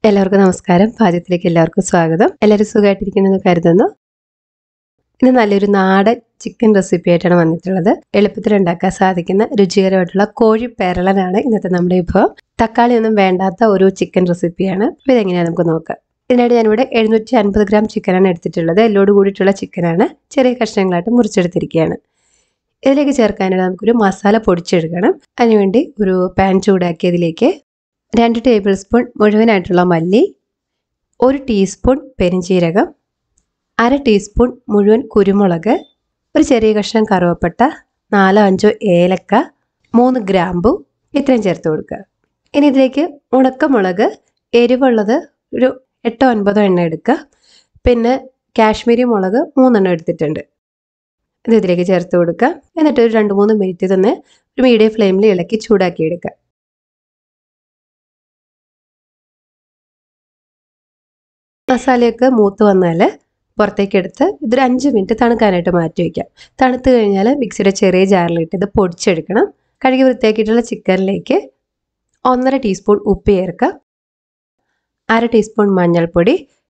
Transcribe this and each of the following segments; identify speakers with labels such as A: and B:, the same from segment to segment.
A: എല്ലാവർക്കും നമസ്കാരം പാചകത്തിലേക്ക് എല്ലാവർക്കും സ്വാഗതം എല്ലാവരും സുഖമായിട്ടിരിക്കുന്നെന്ന് കരുതുന്നു ഇന്ന് നല്ലൊരു നാടൻ ചിക്കൻ റെസിപ്പി ആയിട്ടാണ് വന്നിട്ടുള്ളത് എളുപ്പത്തിൽ ഉണ്ടാക്കാൻ സാധിക്കുന്ന രുചികരമായിട്ടുള്ള കോഴി പെരളനാണ് ഇന്നത്തെ നമ്മുടെ വിഭവം തക്കാളി ഒന്നും വേണ്ടാത്ത ഒരു ചിക്കൻ റെസിപ്പിയാണ് അപ്പോൾ ഇതെങ്ങനെയാണ് നമുക്ക് നോക്കാം ഇതിനായിട്ട് ഞാനിവിടെ എഴുന്നൂറ്റി അൻപത് ഗ്രാം ചിക്കനാണ് എടുത്തിട്ടുള്ളത് എല്ലോട് കൂടിയിട്ടുള്ള ചിക്കനാണ് ചെറിയ കഷ്ണങ്ങളായിട്ട് മുറിച്ചെടുത്തിരിക്കുകയാണ് ഇതിലേക്ക് ചേർക്കാനായിട്ട് നമുക്കൊരു മസാല പൊടിച്ചെടുക്കണം അതിനുവേണ്ടി ഒരു പാൻ ചൂടാക്കിയതിലേക്ക് രണ്ട് ടേബിൾ സ്പൂൺ മുഴുവനായിട്ടുള്ള മല്ലി ഒരു ടീസ്പൂൺ പെരിഞ്ചീരകം അര ടീസ്പൂൺ മുഴുവൻ കുരുമുളക് ഒരു ചെറിയ കഷ്ണം കറുവപ്പട്ട നാലോ അഞ്ചോ ഏലക്ക മൂന്ന് ഗ്രാമ്പു ഇത്രയും ചേർത്ത് കൊടുക്കുക ഇനി ഇതിലേക്ക് ഉണക്കമുളക് എരിവുള്ളത് ഒരു എട്ടോ ഒൻപതോ എണ്ണ എടുക്കുക പിന്നെ കാശ്മീരി മുളക് മൂന്നെണ്ണം എടുത്തിട്ടുണ്ട് ഇത് ഇതിലേക്ക് ചേർത്ത് കൊടുക്കുക എന്നിട്ട് ഒരു രണ്ട് മൂന്ന് മിനിറ്റ് തന്നെ ഒരു മീഡിയം ഫ്ലെയിമിൽ ഇളക്കി ചൂടാക്കി എടുക്കുക മസാലയൊക്കെ മൂത്ത് വന്നാൽ പുറത്തേക്ക് എടുത്ത് ഇതൊരു അഞ്ച് മിനിറ്റ് തണുക്കാനായിട്ട് മാറ്റി വയ്ക്കാം തണുത്ത് കഴിഞ്ഞാൽ മിക്സിയുടെ ചെറിയ ജാറിലിട്ട് ഇത് പൊടിച്ചെടുക്കണം കഴുകി വൃത്തിയാക്കിയിട്ടുള്ള ചിക്കനിലേക്ക് ഒന്നര ടീസ്പൂൺ ഉപ്പ് ചേർക്കുക അര ടീസ്പൂൺ മഞ്ഞൾപ്പൊടി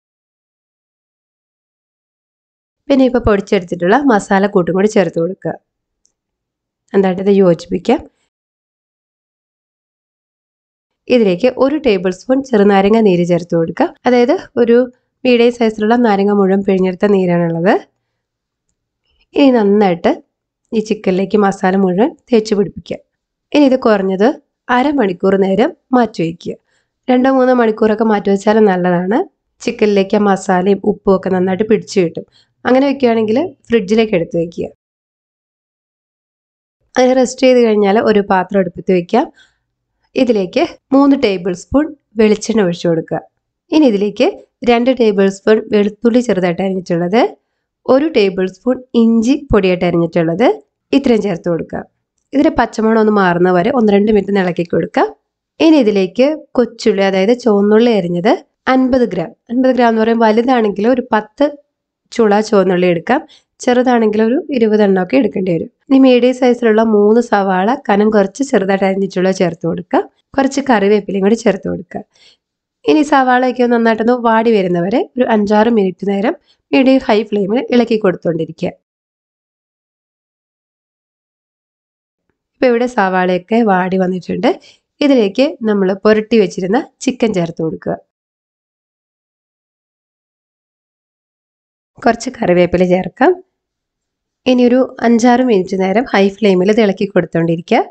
A: പിന്നെ ഇപ്പോൾ പൊടിച്ചെടുത്തിട്ടുള്ള മസാല കൂട്ടും കൂടി ചേർത്ത് കൊടുക്കുക എന്തായിട്ട് ഇത് യോജിപ്പിക്കാം ഇതിലേക്ക് ഒരു ടേബിൾ സ്പൂൺ ചെറുനാരങ്ങ നീര് ചേർത്ത് കൊടുക്കുക അതായത് ഒരു മീഡിയം സൈസിലുള്ള നാരങ്ങ മുഴുവൻ പിഴിഞ്ഞെടുത്ത നീരാണുള്ളത് ഇനി നന്നായിട്ട് ഈ ചിക്കനിലേക്ക് മസാല മുഴുവൻ തേച്ച് പിടിപ്പിക്കുക ഇനി ഇത് കുറഞ്ഞത് അരമണിക്കൂർ നേരം മാറ്റി വയ്ക്കുക രണ്ടോ മൂന്നോ മണിക്കൂറൊക്കെ മാറ്റി വെച്ചാൽ നല്ലതാണ് ചിക്കനിലേക്ക് ആ മസാലയും ഉപ്പും ഒക്കെ നന്നായിട്ട് പിടിച്ചു കിട്ടും അങ്ങനെ വെക്കുകയാണെങ്കിൽ ഫ്രിഡ്ജിലേക്ക് എടുത്ത് വയ്ക്കുക അത് റെസ്റ്റ് ചെയ്ത് കഴിഞ്ഞാൽ ഒരു പാത്രം എടുപ്പത്ത് വയ്ക്കാം ഇതിലേക്ക് മൂന്ന് ടേബിൾ സ്പൂൺ വെളിച്ചെണ്ണ ഒഴിച്ചു കൊടുക്കുക ഇനി ഇതിലേക്ക് രണ്ട് ടേബിൾ സ്പൂൺ വെളുത്തുള്ളി ചെറുതായിട്ട് അരിഞ്ഞിട്ടുള്ളത് ഒരു ടേബിൾ സ്പൂൺ ഇഞ്ചി പൊടിയായിട്ട് അരിഞ്ഞിട്ടുള്ളത് ഇത്രയും ചേർത്ത് കൊടുക്കുക ഇതിൻ്റെ പച്ചമണം ഒന്ന് മാറുന്ന വരെ ഒന്ന് രണ്ട് മിനിറ്റ് ഇളക്കി കൊടുക്കുക ഇനി ഇതിലേക്ക് കൊച്ചുള്ളി അതായത് ചുവന്നുള്ളി അരിഞ്ഞത് അൻപത് ഗ്രാം അൻപത് ഗ്രാം എന്ന് പറയുമ്പോൾ വലുതാണെങ്കിൽ ഒരു പത്ത് ചുള ചുവന്നുള്ളി എടുക്കാം ചെറുതാണെങ്കിൽ ഒരു ഇരുപതെണ്ണമൊക്കെ എടുക്കേണ്ടി വരും ഇനി മീഡിയം സൈസിലുള്ള മൂന്ന് സവാള കനം കുറച്ച് ചെറുതായിട്ട് അരിഞ്ഞിട്ടുള്ള ചേർത്ത് കൊടുക്കുക കുറച്ച് കറിവേപ്പിലയും കൂടി ചേർത്ത് കൊടുക്കുക ഇനി സവാളയൊക്കെ നന്നായിട്ടൊന്ന് വാടി വരുന്നവരെ ഒരു അഞ്ചാറ് മിനിറ്റ് നേരം മീഡിയം ഹൈ ഫ്ലെയിമിൽ ഇളക്കി കൊടുത്തുകൊണ്ടിരിക്കുക ഇപ്പോൾ ഇവിടെ സവാളയൊക്കെ വാടി വന്നിട്ടുണ്ട് ഇതിലേക്ക് നമ്മൾ പുരട്ടി വെച്ചിരുന്ന ചിക്കൻ ചേർത്ത് കൊടുക്കുക കുറച്ച് കറിവേപ്പില ചേർക്കാം ഇനി ഒരു അഞ്ചാറ് മിനിറ്റ് നേരം ഹൈ ഫ്ലെയിമിൽ ഇത് ഇളക്കി കൊടുത്തോണ്ടിരിക്കുക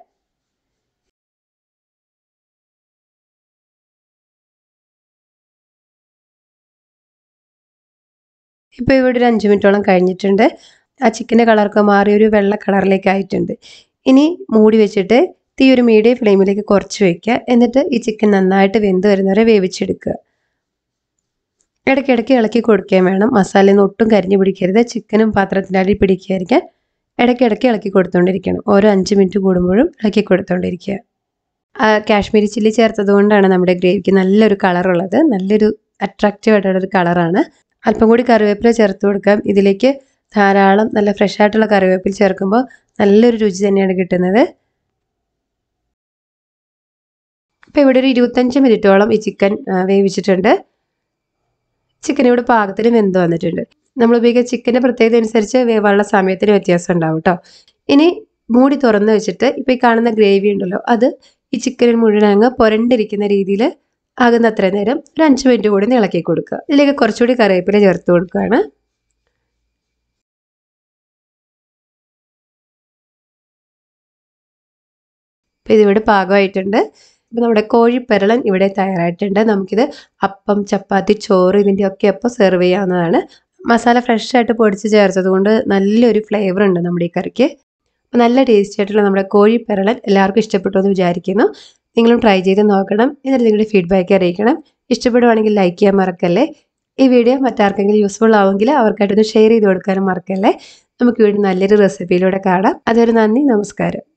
A: ഇപ്പോൾ ഇവിടെ ഒരു അഞ്ച് മിനിറ്റോളം കഴിഞ്ഞിട്ടുണ്ട് ആ ചിക്കൻ്റെ കളറൊക്കെ മാറി ഒരു വെള്ള കളറിലേക്ക് ആയിട്ടുണ്ട് ഇനി മൂടി വെച്ചിട്ട് തീ ഒരു മീഡിയം ഫ്ലെയിമിലേക്ക് കുറച്ച് വയ്ക്കുക എന്നിട്ട് ഈ ചിക്കൻ നന്നായിട്ട് വെന്ത് വരുന്നവരെ വേവിച്ചെടുക്കുക ഇടയ്ക്കിടയ്ക്ക് ഇളക്കി കൊടുക്കുകയും വേണം മസാലയൊന്നും ഒട്ടും കരിഞ്ഞു പിടിക്കരുത് ചിക്കനും പാത്രത്തിൻ്റെ അടി പിടിക്കാതിരിക്കാൻ ഇടയ്ക്കിടയ്ക്ക് ഇളക്കി കൊടുത്തുകൊണ്ടിരിക്കണം ഓരോ അഞ്ച് മിനിറ്റ് കൂടുമ്പോഴും ഇളക്കി കൊടുത്തുകൊണ്ടിരിക്കുക കാശ്മീരി ചില്ലി ചേർത്തത് കൊണ്ടാണ് നമ്മുടെ ഗ്രേവിക്ക് നല്ലൊരു കളറുള്ളത് നല്ലൊരു അട്രാക്റ്റീവ് ആയിട്ടുള്ള ഒരു കളറാണ് അല്പം കൂടി കറിവേപ്പില ചേർത്ത് കൊടുക്കാം ഇതിലേക്ക് ധാരാളം നല്ല ഫ്രഷ് ആയിട്ടുള്ള കറിവേപ്പില ചേർക്കുമ്പോൾ നല്ലൊരു രുചി തന്നെയാണ് കിട്ടുന്നത് ഇപ്പോൾ ഇവിടെ ഒരു ഇരുപത്തഞ്ച് മിനിറ്റോളം ഈ ചിക്കൻ വേവിച്ചിട്ടുണ്ട് ചിക്കൻ ഇവിടെ പാകത്തിന് വെന്ത് വന്നിട്ടുണ്ട് നമ്മൾ ഉപയോഗിക്കുന്ന ചിക്കൻ്റെ പ്രത്യേകത അനുസരിച്ച് വേവാനുള്ള സമയത്തിന് വ്യത്യാസം ഉണ്ടാവും കേട്ടോ ഇനി മൂടി തുറന്ന് വെച്ചിട്ട് ഇപ്പോൾ ഈ കാണുന്ന ഗ്രേവി ഉണ്ടല്ലോ അത് ഈ ചിക്കനിൽ മുഴുവൻ അങ്ങ് പുരണ്ടിരിക്കുന്ന രീതിയിൽ ആകുന്ന അത്ര നേരം ഒരു അഞ്ച് മിനിറ്റ് കൂടി ഇളക്കി കൊടുക്കുക ഇതിലേക്ക് കുറച്ചുകൂടി കറിവേപ്പില ചേർത്ത് കൊടുക്കുകയാണ് അപ്പോൾ ഇതിവിടെ പാകമായിട്ടുണ്ട് ഇപ്പോൾ നമ്മുടെ കോഴിപ്പെരളൻ ഇവിടെ തയ്യാറായിട്ടുണ്ട് നമുക്കിത് അപ്പം ചപ്പാത്തി ചോറ് ഇതിൻ്റെ ഒക്കെ ഒപ്പം സെർവ് ചെയ്യാവുന്നതാണ് മസാല ഫ്രഷ് ആയിട്ട് പൊടിച്ച് ചേർത്തത് കൊണ്ട് നല്ലൊരു ഫ്ലേവർ ഉണ്ട് നമ്മുടെ ഈ കറിക്ക് അപ്പോൾ നല്ല ടേസ്റ്റി ആയിട്ടുള്ള നമ്മുടെ കോഴിപ്പെരളൻ എല്ലാവർക്കും ഇഷ്ടപ്പെട്ടു എന്ന് വിചാരിക്കുന്നു നിങ്ങളും ട്രൈ ചെയ്ത് നോക്കണം എന്നിട്ട് നിങ്ങളുടെ ഫീഡ്ബാക്ക് അറിയിക്കണം ഇഷ്ടപ്പെടുവാണെങ്കിൽ ലൈക്ക് ചെയ്യാൻ മറക്കല്ലേ ഈ വീഡിയോ മറ്റാർക്കെങ്കിലും യൂസ്ഫുൾ ആവുമെങ്കിൽ അവർക്കായിട്ടൊന്ന് ഷെയർ ചെയ്ത് കൊടുക്കാനും മറക്കല്ലേ നമുക്ക് വീണ്ടും നല്ലൊരു റെസിപ്പിയിലൂടെ കാണാം അതൊരു നന്ദി നമസ്കാരം